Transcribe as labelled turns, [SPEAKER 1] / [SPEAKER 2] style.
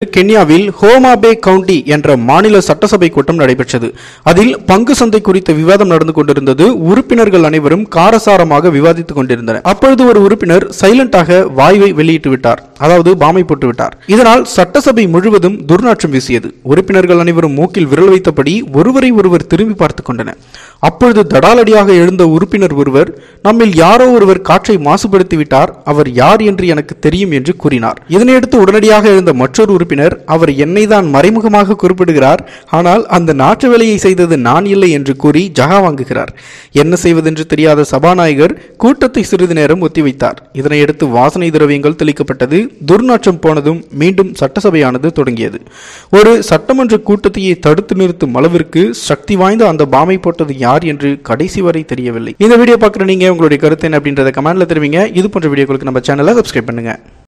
[SPEAKER 1] கென்யாவில் ஹோமாபே county என்ற மாநில சட்டசபை கூட்டம் நடைபெற்றது அதில் பங்கு சந்தை குறித்த விவாதம் நடந்து கொண்டிருந்தது உறுப்பினர்கள் அனைவரும் காரசாரமாக விவாதித்துக் கொண்டிருந்தனர் அப்பொழுது ஒரு உறுப்பினர் சைலண்டாக வாய்வை வெளியிட்டு விட்டார் அதாவது பாமை போட்டு விட்டார் இதனால் சட்டசபை முழுவதும் துர்நாற்றம் வீசியது உறுப்பினர்கள் அனைவரும் மூக்கில் விரல் வைத்தபடி ஒருவரை ஒருவர் திரும்பி பார்த்துக் கொண்டனர் அப்பொழுது தடாலடியாக எழுந்த உறுப்பினர் ஒருவர் நம்மில் யாரோ ஒருவர் காற்றை மாசுபடுத்தி விட்டார் அவர் யார் என்று எனக்கு தெரியும் என்று கூறினார் இதனையடுத்து உடனடியாக எழுந்த மற்றொரு உறுப்பினர் அவர் என்னை தான் மறைமுகமாக குறிப்பிடுகிறார் ஆனால் அந்த நாட்டு வேலையை செய்தது நான் இல்லை என்று கூறி ஜகா வாங்குகிறார் என்ன செய்வதென்று தெரியாத சபாநாயகர் கூட்டத்தை சிறிது நேரம் ஒத்திவைத்தார் இதனையடுத்து வாசனை திரவியங்கள் தெளிக்கப்பட்டது துர்நாற்றம் போனதும் மீண்டும் சட்டசபையானது தொடங்கியது ஒரு சட்டமன்ற கூட்டத்தையே தடுத்து நிறுத்தும் அளவிற்கு சக்தி வாய்ந்த அந்த பாமை போட்டது யார் என்று கடைசி வரை தெரியவில்லை இந்த வீடியோ பார்க்குற நீங்க உங்களுடைய கருத்து என்ன அப்படின்றத கமெண்ட்ல தெரிவிங்க இது போன்ற வீடியோக்களுக்கு நம்ம சேனலை சப்ஸ்கிரைப் பண்ணுங்க